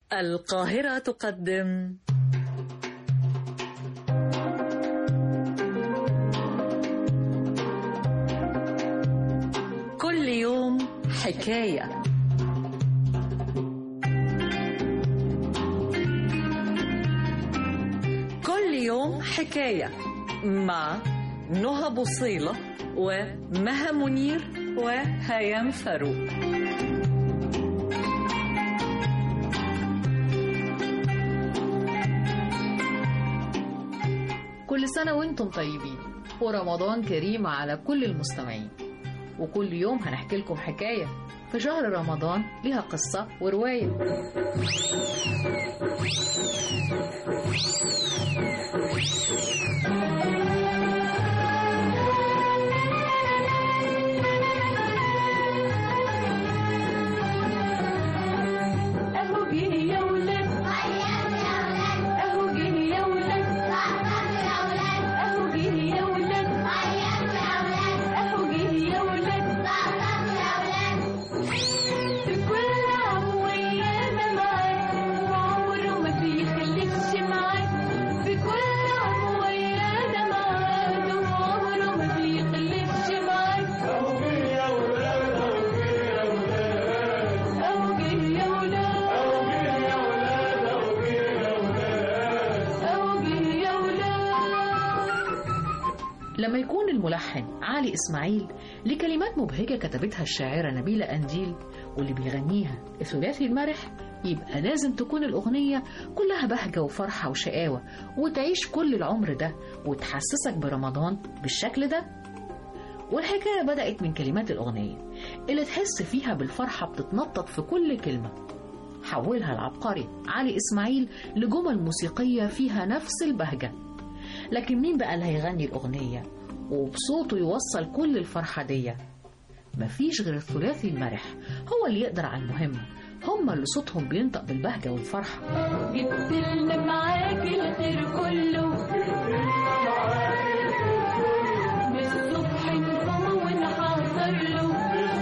القاهرة تقدم كل يوم حكاية كل يوم حكاية مع نهى بوصيلة ومها منير وهيام فاروق كل سنة وانتم طيبين ورمضان كريم على كل المستمعين وكل يوم هنحكي لكم حكاية في شهر رمضان ليها قصة ورواية اهو جه يا ولاد اهو جه يا ولاد اهو جه يا ولاد اهو جه يا ولاد في كل عام ويانا معاك وعمره ما بيخليكش معاك في كل عام ويانا معاك وعمره ما بيخليكش معاك اهو جه يا ولاد اهو جه يا ولاد لما يكون الملحن علي إسماعيل لكلمات مبهجة كتبتها الشاعرة نبيلة أنديل واللي بيغنيها الثلاثي المرح يبقى لازم تكون الأغنية كلها بهجة وفرحة وشقاوة وتعيش كل العمر ده وتحسسك برمضان بالشكل ده والحكاية بدأت من كلمات الأغنية اللي تحس فيها بالفرحة بتتنطط في كل كلمة حولها العبقري علي إسماعيل لجمل موسيقية فيها نفس البهجة لكن مين بقى اللي هيغني الأغنية وبصوته يوصل كل الفرحة دي مفيش غير الثلاثي المرح هو اللي يقدر على المهمة هما اللي صوتهم بينطق بالبهجة والفرحة جبت لنا معاك الخير كله من الصبح نقوم ونحضر له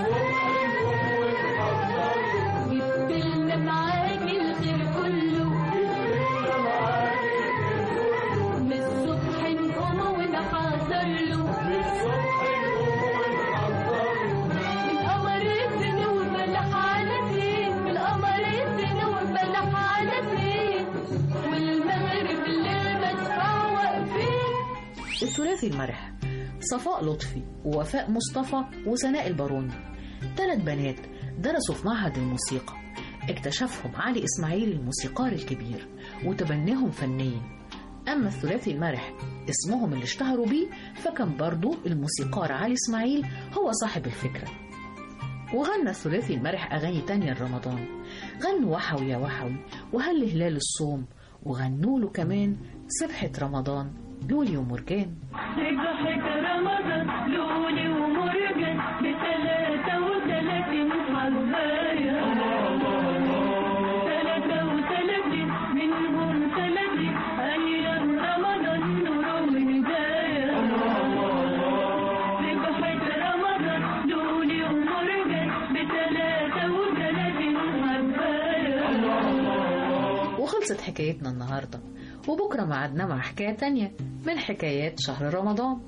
جبت لنا معاك الخير كله من الصبح نقوم ونحضر له القمر يدن وبلح على فين القمر يدن وبلح على فين والمغرب للمدفع واقفين الثلاثي المرح صفاء لطفي ووفاء مصطفى وسناء الباروني ثلاث بنات درسوا في معهد الموسيقى اكتشفهم علي إسماعيل الموسيقار الكبير وتبناهم فنيا أما الثلاثي المرح اسمهم اللي اشتهروا بيه فكان برضو الموسيقار علي إسماعيل هو صاحب الفكرة وغنى الثلاثي المرح أغاني تانية لرمضان غنوا وحوي يا وحوي وهل هلال الصوم وغنوا له كمان سبحة رمضان لولي ومرجان رجحت رمضان لولي ومرجان بثلاثة وثلاثين حباية ثلاثة وثلاثين منهم ثلاثين أيام رمضان نور وهداية رجحت رمضان لولي ومرجان بثلاثة وثلاثين حباية وخلصت حكايتنا النهاردة وبكرة معادنا مع حكاية تانية من حكايات شهر رمضان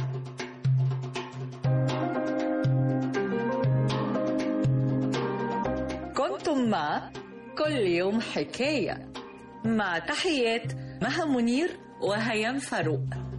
كنتم مع كل يوم حكاية مع تحيات مها منير وهيام فاروق